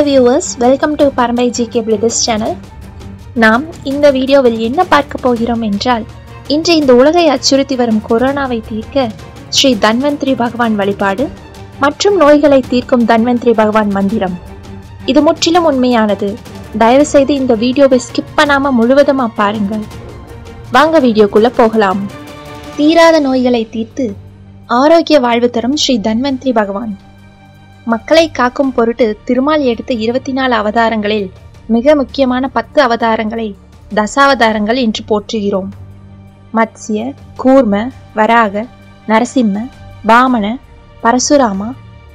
hi viewers welcome to Parambai GK brothers channel நாம் இந்த வீடியோவில் என்ன பார்க்க போகிறோம் என்றால் இன்று இந்த உலகை அச்சுறுத்தி வரும் கொரோனாவை தீர்க்க ஸ்ரீ தன்வந்திரி பகவான் வழிபாடு மற்றும் நோய்களை தீர்க்கும் தன்வந்திரி பகவான் மந்திரம் இது முற்றிலும் உண்மையானது தயவு செய்து இந்த வீடியோவை ஸ்கிப் பண்ணாம முழுவதுமா பாருங்கள் வாங்க வீடியோக்குள்ள போகலாம் தீராத நோய்களை தீர்த்து ஆரோக்கிய வாழ்வு தரும் ஸ்ரீ தன்வந்திரி பகவான் மக்களை காக்கும் பொருட்டு திருமால் எடுத்த இருபத்தி நாலு அவதாரங்களில் மிக முக்கியமான பத்து அவதாரங்களை தசாவதாரங்கள் என்று போற்றுகிறோம் மத்ஸ்ய கூர்ம வராக நரசிம்ம வாமன பரசுராமா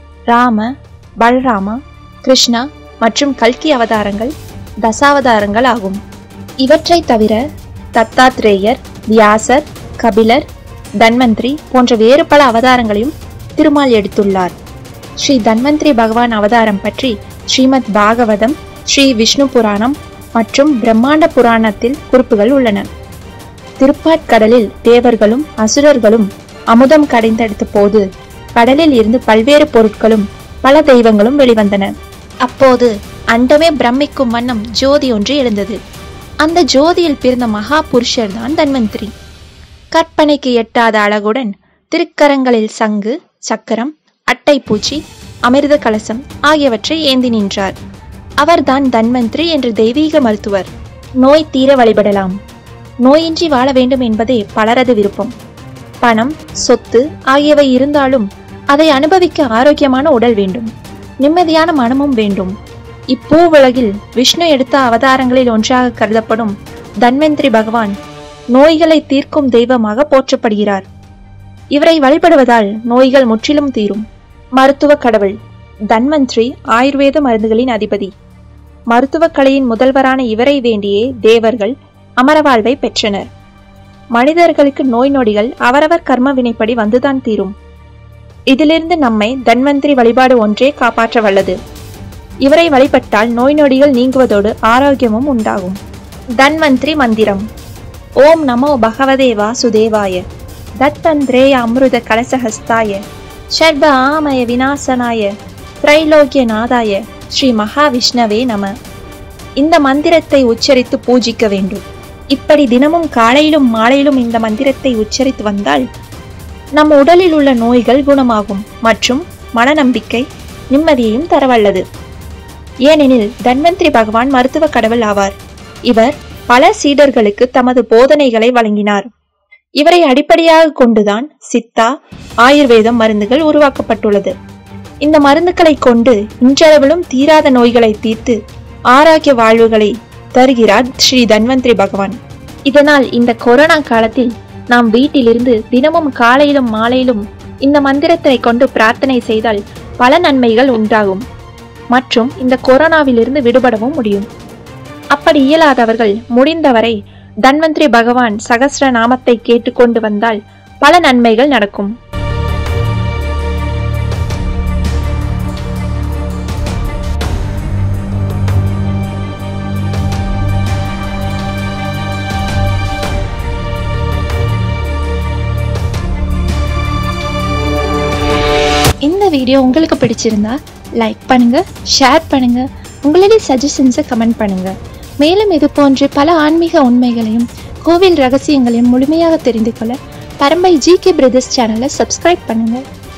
ராம பலராமா கிருஷ்ணா மற்றும் கல்கி அவதாரங்கள் தசாவதாரங்கள் ஆகும் இவற்றை தவிர தத்தாத்ரேயர் வியாசர் கபிலர் தன்வந்திரி போன்ற வேறு பல அவதாரங்களையும் திருமால் எடுத்துள்ளார் ஸ்ரீ தன்வந்திரி பகவான் அவதாரம் பற்றி ஸ்ரீமத் பாகவதம் ஸ்ரீ விஷ்ணு புராணம் மற்றும் பிரம்மாண்ட புராணத்தில் குறிப்புகள் உள்ளன திருப்பாட்கடலில் தேவர்களும் அசுரர்களும் அமுதம் கடைந்தெடுத்த போது கடலில் இருந்து பல்வேறு பொருட்களும் பல தெய்வங்களும் வெளிவந்தன அப்போது அண்டமே பிரமிக்கும் வண்ணம் ஜோதி ஒன்று எழுந்தது அந்த ஜோதியில் பிறந்த மகா புருஷர் தான் தன்வந்திரி கற்பனைக்கு எட்டாத அழகுடன் திருக்கரங்களில் சங்கு சக்கரம் அட்டைப்பூச்சி அமிர்த கலசம் ஆகியவற்றை ஏந்தி நின்றார் அவர்தான் தன்வந்திரி என்ற தெய்வீக மருத்துவர் நோய் தீர வழிபடலாம் நோயின்றி வாழ வேண்டும் என்பதே பலரது விருப்பம் பணம் சொத்து ஆகியவை இருந்தாலும் அதை அனுபவிக்க ஆரோக்கியமான உடல் வேண்டும் நிம்மதியான மனமும் வேண்டும் இப்பூ உலகில் விஷ்ணு எடுத்த அவதாரங்களில் ஒன்றாக கருதப்படும் தன்வந்திரி பகவான் நோய்களை தீர்க்கும் தெய்வமாக போற்றப்படுகிறார் இவரை வழிபடுவதால் நோய்கள் முற்றிலும் தீரும் மருத்துவ கடவுள் தன்வந்திரி ஆயுர்வேத மருந்துகளின் அதிபதி மருத்துவக் கலையின் முதல்வரான இவரை வேண்டியே தேவர்கள் அமரவாழ்வை பெற்றனர் மனிதர்களுக்கு நோய் நொடிகள் அவரவர் கர்ம வினைப்படி வந்துதான் தீரும் இதிலிருந்து நம்மை தன்வந்திரி வழிபாடு ஒன்றே காப்பாற்ற வல்லது இவரை வழிபட்டால் நோய் நொடிகள் நீங்குவதோடு ஆரோக்கியமும் உண்டாகும் தன்வந்திரி மந்திரம் ஓம் நமோ பகவதே வாசுதேவாய தத்தந்திரேய அமிர்த கலசஹஸ்தாய ஷர்ப ஆமய விநாசனாய திரைலோக்கிய நாதாய ஸ்ரீ மகாவிஷ்ணவே நம இந்த மந்திரத்தை உச்சரித்து பூஜிக்க வேண்டும் இப்படி தினமும் காலையிலும் மாலையிலும் இந்த மந்திரத்தை உச்சரித்து வந்தால் நம் உடலில் உள்ள நோய்கள் குணமாகும் மற்றும் மனநம்பிக்கை நிம்மதியையும் தரவல்லது ஏனெனில் தன்வந்திரி பகவான் மருத்துவ கடவுள் ஆவார் இவர் பல சீடர்களுக்கு தமது போதனைகளை வழங்கினார் இவரை அடிப்படையாக கொண்டுதான் சித்தா ஆயுர்வேதம் மருந்துகள் உருவாக்கப்பட்டுள்ளது இந்த மருந்துகளை கொண்டு இன்றளவிலும் தீராத நோய்களை தீர்த்து ஆரோக்கிய வாழ்வுகளை தருகிறார் ஸ்ரீ தன்வந்திரி பகவான் இதனால் இந்த கொரோனா காலத்தில் நாம் வீட்டிலிருந்து தினமும் காலையிலும் மாலையிலும் இந்த மந்திரத்தை கொண்டு பிரார்த்தனை செய்தால் பல நன்மைகள் உண்டாகும் மற்றும் இந்த கொரோனாவிலிருந்து விடுபடவும் முடியும் அப்படி இயலாதவர்கள் முடிந்தவரை தன்வந்திரி பகவான் சகஸ்ர நாமத்தை கேட்டுக்கொண்டு வந்தால் பல நன்மைகள் நடக்கும் இந்த வீடியோ உங்களுக்கு பிடிச்சிருந்தா லைக் பண்ணுங்க ஷேர் பண்ணுங்க உங்களுடைய சஜஷன்ஸை கமெண்ட் பண்ணுங்க மேலும் இது போன்று பல ஆன்மீக உண்மைகளையும் கோவில் ரகசியங்களையும் முழுமையாக தெரிந்து கொள்ள பரம்பை ஜிகே பிரதர்ஸ் சேனலை சப்ஸ்கிரைப் பண்ணுங்க